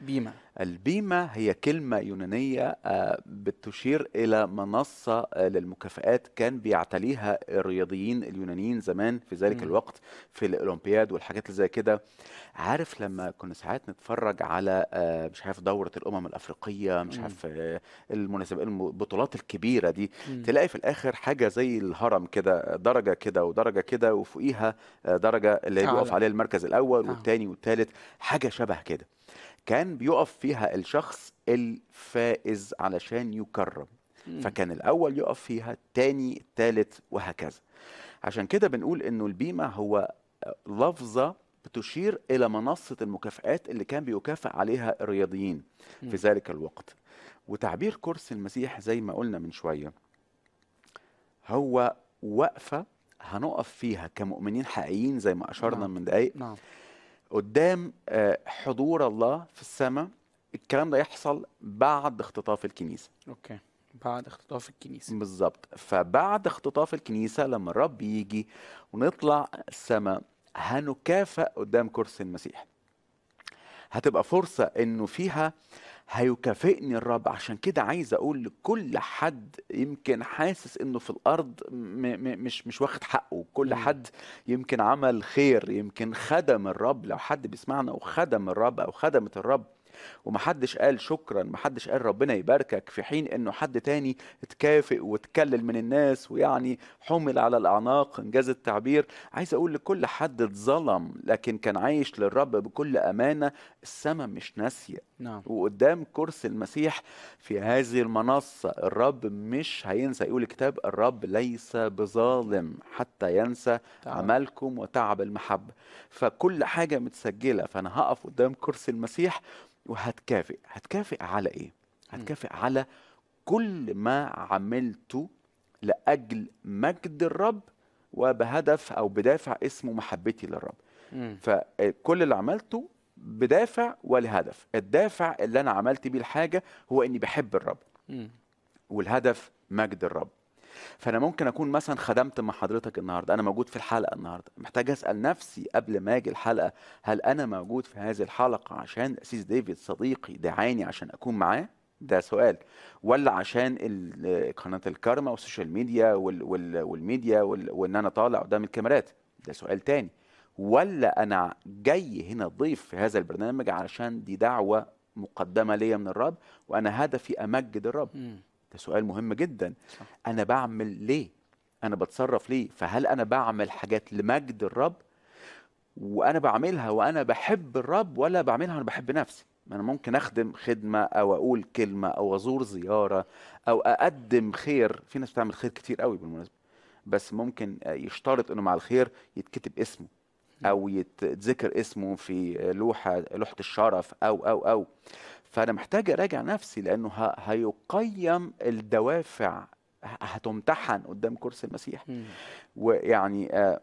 بيما البيمة هي كلمة يونانية آه، بتشير إلى منصة آه، للمكافآت كان بيعتليها الرياضيين اليونانيين زمان في ذلك مم. الوقت في الأولمبياد والحاجات اللي زي كده عارف لما كنا ساعات نتفرج على آه، مش عارف دورة الأمم الأفريقية مش مم. عارف آه، المناسبات البطولات الكبيرة دي مم. تلاقي في الآخر حاجة زي الهرم كده درجة كده ودرجة كده وفوقيها آه، درجة اللي بيقف أعلى. عليها المركز الأول آه. والتاني والتالت حاجة شبه كده كان بيقف فيها الشخص الفائز علشان يكرم مم. فكان الأول يقف فيها التاني التالت وهكذا عشان كده بنقول إنه البيمة هو لفظة بتشير إلى منصة المكافآت اللي كان بيكافئ عليها الرياضيين في مم. ذلك الوقت وتعبير كرسي المسيح زي ما قلنا من شوية هو وقفة هنقف فيها كمؤمنين حقيقيين زي ما أشرنا نعم. من دقايق نعم قدام آه، حضور الله في السماء الكلام ده يحصل بعد اختطاف الكنيسة اوكي بعد اختطاف الكنيسه بالظبط فبعد اختطاف الكنيسة لما الرب يجي ونطلع السماء هنكافئ قدام كرسي المسيح هتبقى فرصة انه فيها هيكافئني الرب عشان كده عايز اقول لكل حد يمكن حاسس انه في الارض م م مش مش واخد حقه كل مم. حد يمكن عمل خير يمكن خدم الرب لو حد بيسمعنا وخدم الرب او خدمت الرب ومحدش قال شكرا محدش قال ربنا يباركك في حين انه حد تاني اتكافئ واتكلل من الناس ويعني حمل على الاعناق انجاز التعبير عايز اقول لكل حد اتظلم لكن كان عايش للرب بكل امانه السماء مش ناسيه نعم وقدام كرسي المسيح في هذه المنصة الرب مش هينسى يقول الكتاب الرب ليس بظالم حتى ينسى تعال. عملكم وتعب المحبة فكل حاجة متسجلة فأنا هقف قدام كرسي المسيح وهتكافئ هتكافئ على إيه؟ هتكافئ على كل ما عملته لأجل مجد الرب وبهدف أو بدافع اسمه محبتي للرب مم. فكل اللي عملته بدافع ولهدف الدافع اللي انا عملت بيه الحاجه هو اني بحب الرب مم. والهدف مجد الرب فانا ممكن اكون مثلا خدمت مع حضرتك النهارده انا موجود في الحلقه النهارده محتاج اسال نفسي قبل ما اجي الحلقه هل انا موجود في هذه الحلقه عشان اسيس ديفيد صديقي دعاني عشان اكون معاه ده سؤال ولا عشان ال- قناه الكارما والسوشيال ميديا وال وال والميديا وال وان انا طالع قدام الكاميرات ده سؤال تاني ولا انا جاي هنا ضيف في هذا البرنامج علشان دي دعوه مقدمه ليا من الرب وانا هدفي امجد الرب مم. ده سؤال مهم جدا صح. انا بعمل ليه انا بتصرف ليه فهل انا بعمل حاجات لمجد الرب وانا بعملها وانا بحب الرب ولا بعملها وانا بحب نفسي ما انا ممكن اخدم خدمه او اقول كلمه او ازور زياره او اقدم خير في ناس بتعمل خير كتير قوي بالمناسبه بس ممكن يشترط انه مع الخير يتكتب اسمه او يت- يتذكر اسمه في لوحه لوحه الشرف او او او فانا محتاج اراجع نفسي لانه ه- هيقيم الدوافع ه- هتمتحن قدام كرسي المسيح مم. ويعني آه،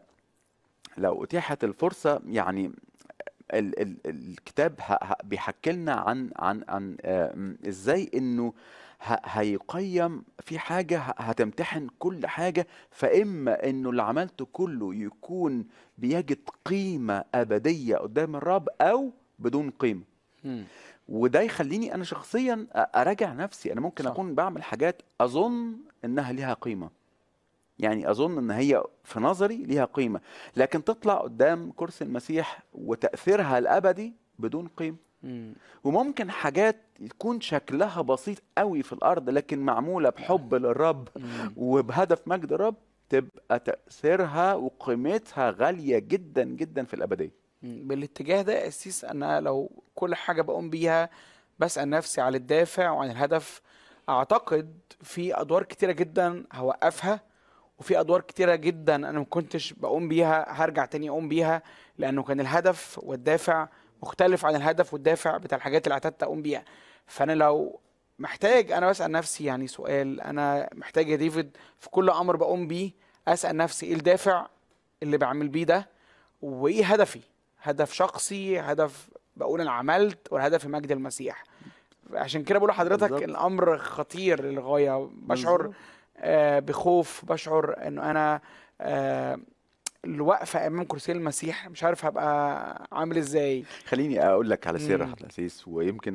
لو اتيحت الفرصه يعني ال ال الكتاب ه- ه- بيحكي لنا عن عن عن آه، م- ازاي انه ه- هيقيم في حاجه ه- هتمتحن كل حاجه فاما انه اللي عملته كله يكون بيجد قيمه ابديه قدام الرب او بدون قيمه مم. وده يخليني انا شخصيا أ- اراجع نفسي انا ممكن صح. اكون بعمل حاجات اظن انها ليها قيمه يعني اظن ان هي في نظري ليها قيمه لكن تطلع قدام كرسي المسيح وتاثيرها الابدي بدون قيمه مم. وممكن حاجات يكون شكلها بسيط قوي في الارض لكن معموله بحب للرب مم. وبهدف مجد الرب تبقى تاثيرها وقيمتها غاليه جدا جدا في الابديه مم. بالاتجاه ده يا أسيس أنا لو كل حاجة بقوم بيها بسأل نفسي على الدافع وعن الهدف أعتقد في أدوار كتيرة جدا هوقفها وفي أدوار كتيرة جدا أنا ما كنتش بقوم بيها هرجع تاني أقوم بيها لأنه كان الهدف والدافع مختلف عن الهدف والدافع بتاع الحاجات اللي اعتدت أقوم بيها فأنا لو محتاج أنا بسأل نفسي يعني سؤال أنا محتاج يا ديفيد في كل أمر بقوم بيه أسأل نفسي إيه الدافع اللي بعمل بيه ده وايه هدفي هدف شخصي هدف بقول انا عملت ولا هدف مجد المسيح عشان كده بقول لحضرتك بالظبط. الامر خطير للغايه بشعر بالظبط. آه بخوف بشعر انه انا آه الوقفه امام كرسي المسيح مش عارف هبقى عامل ازاي خليني اقول لك على سر مم. حضرتك ويمكن